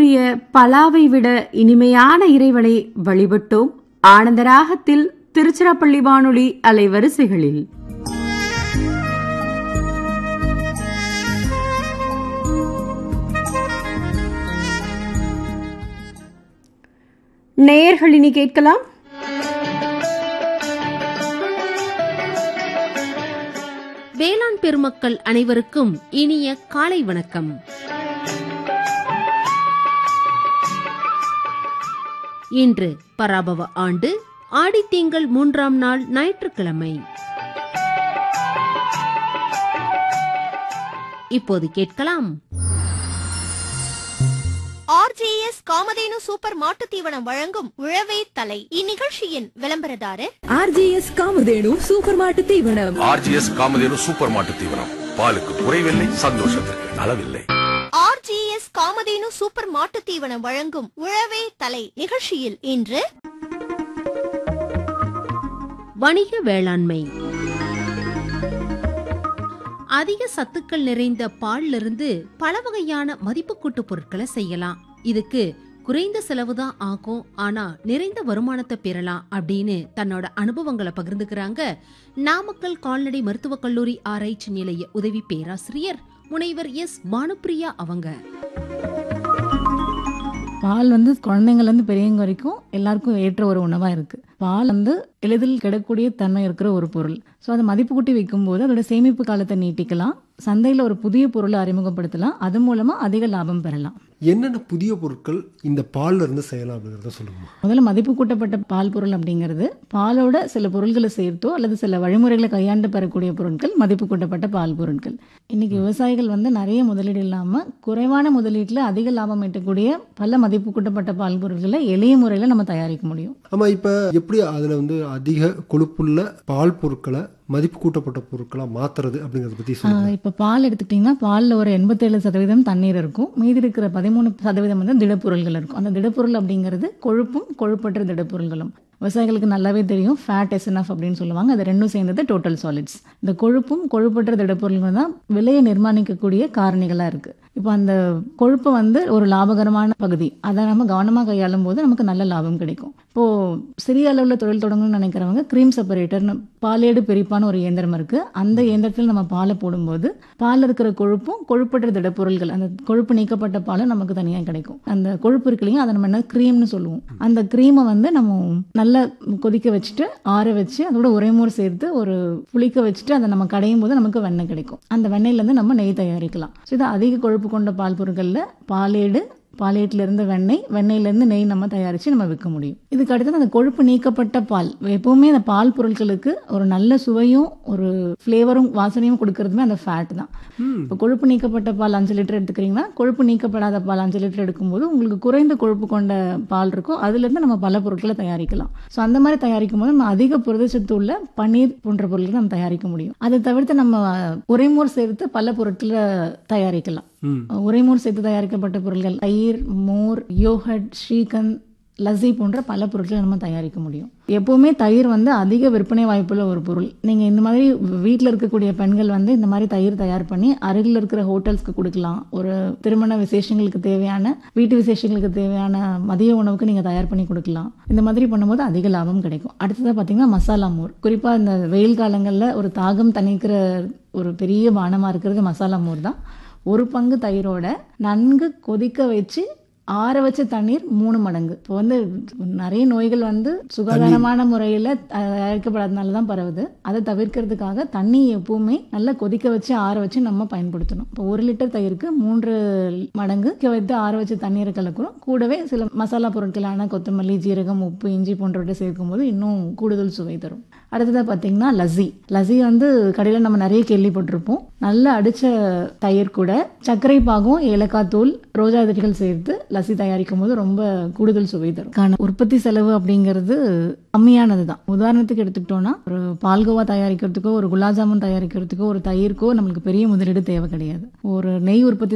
தூய பலாவை விட இனிமையான இறைவனை வழிபட்டோம் ஆனந்தராகத்தில் திருச்சிராப்பள்ளி வானொலி அலைவரிசைகளில் நேயர்கள் இனி கேட்கலாம் வேளாண் பெருமக்கள் அனைவருக்கும் இனிய காலை வணக்கம் இன்று பராபவ ஆண்டு ஆடித்திங்கள் மூன்றாம் நாள் ஞாயிற்றுக்கிழமை இப்போது கேட்கலாம் ஆர்ஜேஎஸ் காமதேனு சூப்பர் மாட்டுத் தீவனம் வழங்கும் உழவே தலை இந்நிகழ்ச்சியின் விளம்பரதாரர் ஆர்ஜிஎஸ் காமதேனு சூப்பர் மாட்டு தீவனம் ஆர்ஜிஎஸ் காமதேனு சூப்பர் மாட்டு தீவனம் பாலுக்கு குறைவில்லை சந்தோஷத்துக்கு அளவில்லை ஆர்ஜிஎஸ் காமதேனு சூப்பர் மாட்டுத் தீவனம் வழங்கும் உழவே தலை நிகழ்ச்சியில் இன்று வணிக வேளாண்மை அதிக சத்துக்கள் நிறைந்த பால்ல இருந்து பல வகையான மதிப்புக்கூட்டு பொருட்களை செய்யலாம் இதுக்கு குறைந்த செலவு தான் ஆகும் ஆனா நிறைந்த வருமானத்தை பெறலாம் அப்படின்னு தன்னோட அனுபவங்களை பகிர்ந்துக்கிறாங்க நாமக்கல் கால்நடை மருத்துவக் கல்லூரி ஆராய்ச்சி நிலைய உதவி பேராசிரியர் முனைவர் எஸ் பானுப்பிரியா அவங்க பால் வந்து குழந்தைங்கள்லேருந்து பெரியவங்க வரைக்கும் எல்லாருக்கும் ஏற்ற ஒரு உணவாக இருக்குது பால் வந்து எளிதில் கிடக்கூடிய தன்மை இருக்கிற ஒரு பொருள் ஸோ அதை மதிப்பு கூட்டி வைக்கும்போது அதோட சேமிப்பு காலத்தை நீட்டிக்கலாம் சந்தையில் ஒரு புதிய பொருளை அறிமுகப்படுத்தலாம் அது மூலமாக அதிக லாபம் பெறலாம் என்னென்ன புதிய பொருட்கள் இந்த பால்ல இருந்து செய்யலாம் அப்படிங்கிறத சொல்லுங்கம்மா முதல்ல மதிப்பு கூட்டப்பட்ட பால் பொருள் அப்படிங்கிறது பாலோட சில பொருட்களை சேர்த்தோ அல்லது சில வழிமுறைகளை கையாண்டு பெறக்கூடிய பொருட்கள் மதிப்பு கூட்டப்பட்ட பால் பொருட்கள் இன்னைக்கு விவசாயிகள் வந்து நிறைய முதலீடு இல்லாமல் குறைவான முதலீட்டில் அதிக லாபம் ஈட்டக்கூடிய பல மதிப்பு கூட்டப்பட்ட பால் பொருட்களை எளிய முறையில் நம்ம தயாரிக்க முடியும் ஆமா இப்ப எப்படி அதுல வந்து அதிக கொழுப்புள்ள பால் பொருட்களை மதிப்பு கூட்டப்பட்ட பொருட்களா மாத்துறது அப்படிங்கறத பத்தி சொல்லுங்க இப்போ பால் எடுத்துக்கிட்டிங்கன்னா பாலில் ஒரு எண்பத்தேழு சதவீதம் தண்ணீர் இருக்கும் மீதி இருக்கிற பதிமூணு சதவீதம் வந்து திடப்பொருள்கள் இருக்கும் அந்த திடப்பொருள் அப்படிங்கிறது கொழுப்பும் கொழுப்பற்ற திடப்பொருள்களும் விவசாயிகளுக்கு நல்லாவே தெரியும் ஃபேட் எஸ்என்எஃப் அப்படின்னு சொல்லுவாங்க அது ரெண்டும் சேர்ந்தது டோட்டல் சாலிட்ஸ் இந்த கொழுப்பும் கொழுப்பற்ற திடப்பொருள்கள் தான் விலையை நிர்மாணிக்கக்கூடிய காரணிகளாக இருக்குது இப்போ அந்த கொழுப்பு வந்து ஒரு லாபகரமான பகுதி அதை நம்ம கவனமாக கையாளும் போது நமக்கு நல்ல லாபம் கிடைக்கும் இப்போது சிறிய அளவில் தொழில் தொடங்கணும்னு நினைக்கிறவங்க க்ரீம் செப்பரேட்டர்னு பாலேடு பிரிப்பான ஒரு இயந்திரம் இருக்குது அந்த இயந்திரத்தில் நம்ம பாலை போடும்போது பாலில் இருக்கிற கொழுப்பும் கொழுப்பற்ற திடப்பொருள்கள் அந்த கொழுப்பு நீக்கப்பட்ட பாலும் நமக்கு தனியாக கிடைக்கும் அந்த கொழுப்பு இருக்கு இல்லையா அதை நம்ம என்ன க்ரீம்னு சொல்லுவோம் அந்த க்ரீமை வந்து நம்ம நல்லா கொதிக்க வச்சுட்டு ஆற வச்சு அதோட உரைமூர் சேர்த்து ஒரு புளிக்க வச்சுட்டு அதை நம்ம கடையும் போது நமக்கு வெண்ணெய் கிடைக்கும் அந்த வெண்ணெயிலேருந்து நம்ம நெய் தயாரிக்கலாம் ஸோ இது அதிக கொழுப்பு கொண்ட பால் பொருட்களில் பாலேடு பாலேட்டில் இருந்து வெண்ணெய் வெண்ணெயிலேருந்து நெய் நம்ம தயாரித்து நம்ம விற்க முடியும் இதுக்கு அடுத்தது அந்த கொழுப்பு நீக்கப்பட்ட பால் எப்பவுமே அந்த பால் பொருட்களுக்கு ஒரு நல்ல சுவையும் ஒரு ஃப்ளேவரும் வாசனையும் கொடுக்கறதுமே அந்த ஃபேட் தான் இப்போ கொழுப்பு நீக்கப்பட்ட பால் அஞ்சு லிட்டர் எடுத்துக்கிறீங்கன்னா கொழுப்பு நீக்கப்படாத பால் அஞ்சு லிட்டர் எடுக்கும்போது உங்களுக்கு குறைந்த கொழுப்பு கொண்ட பால் இருக்கும் அதுலேருந்து நம்ம பல பொருட்களை தயாரிக்கலாம் ஸோ அந்த மாதிரி தயாரிக்கும் போது நம்ம அதிக புரதச்சத்து உள்ள பன்னீர் போன்ற பொருட்களை நம்ம தயாரிக்க முடியும் அதை தவிர்த்து நம்ம உரைமோர் சேர்த்து பல பொருட்களை தயாரிக்கலாம் உரைமோர் சேர்த்து தயாரிக்கப்பட்ட பொருட்கள் தயிர் மோர் யோகட் ஸ்ரீகந்த் லஸ்ஸி போன்ற பல பொருட்களை நம்ம தயாரிக்க முடியும் எப்போவுமே தயிர் வந்து அதிக விற்பனை வாய்ப்புள்ள ஒரு பொருள் நீங்கள் இந்த மாதிரி வீட்டில் இருக்கக்கூடிய பெண்கள் வந்து இந்த மாதிரி தயிர் தயார் பண்ணி அருகில் இருக்கிற ஹோட்டல்ஸ்க்கு கொடுக்கலாம் ஒரு திருமண விசேஷங்களுக்கு தேவையான வீட்டு விசேஷங்களுக்கு தேவையான மதிய உணவுக்கு நீங்கள் தயார் பண்ணி கொடுக்கலாம் இந்த மாதிரி பண்ணும்போது அதிக லாபம் கிடைக்கும் அடுத்ததாக பார்த்தீங்கன்னா மசாலா மோர் குறிப்பாக இந்த வெயில் காலங்களில் ஒரு தாகம் தணிக்கிற ஒரு பெரிய பானமாக இருக்கிறது மசாலா மோர் தான் ஒரு பங்கு தயிரோட நன்கு கொதிக்க வச்சு ஆற வச்ச தண்ணீர் மூணு மடங்கு இப்போ வந்து நிறைய நோய்கள் வந்து சுகாதாரமான முறையில் தயாரிக்கப்படாதனால தான் பரவுது அதை தவிர்க்கிறதுக்காக தண்ணி எப்பவுமே நல்லா கொதிக்க வச்சு ஆற வச்சு நம்ம பயன்படுத்தணும் இப்போ ஒரு லிட்டர் தயிருக்கு மூன்று மடங்கு கொதிக்க வைத்து ஆற வச்ச தண்ணீரை கலக்கிறோம் கூடவே சில மசாலா பொருட்களான கொத்தமல்லி ஜீரகம் உப்பு இஞ்சி போன்றவற்றை சேர்க்கும்போது இன்னும் கூடுதல் சுவை தரும் அடுத்ததாக பார்த்தீங்கன்னா லஸ்ஸி லஸ்ஸி வந்து கடையில் நம்ம நிறைய கேள்விப்பட்டிருப்போம் நல்லா அடித்த தயிர் கூட சர்க்கரை பாகும் ஏலக்காய் தூள் ரோஜா இதழ்கள் சேர்த்து லஸ்ஸி தயாரிக்கும் போது ரொம்ப கூடுதல் சுவை தரும் காரணம் உற்பத்தி செலவு அப்படிங்கிறது கம்மியானது தான் உதாரணத்துக்கு எடுத்துக்கிட்டோம்னா ஒரு பால்கோவா தயாரிக்கிறதுக்கோ ஒரு குலாப் ஜாமுன் தயாரிக்கிறதுக்கோ ஒரு தயிர்க்கோ நம்மளுக்கு பெரிய முதலீடு தேவை கிடையாது ஒரு நெய் உற்பத்தி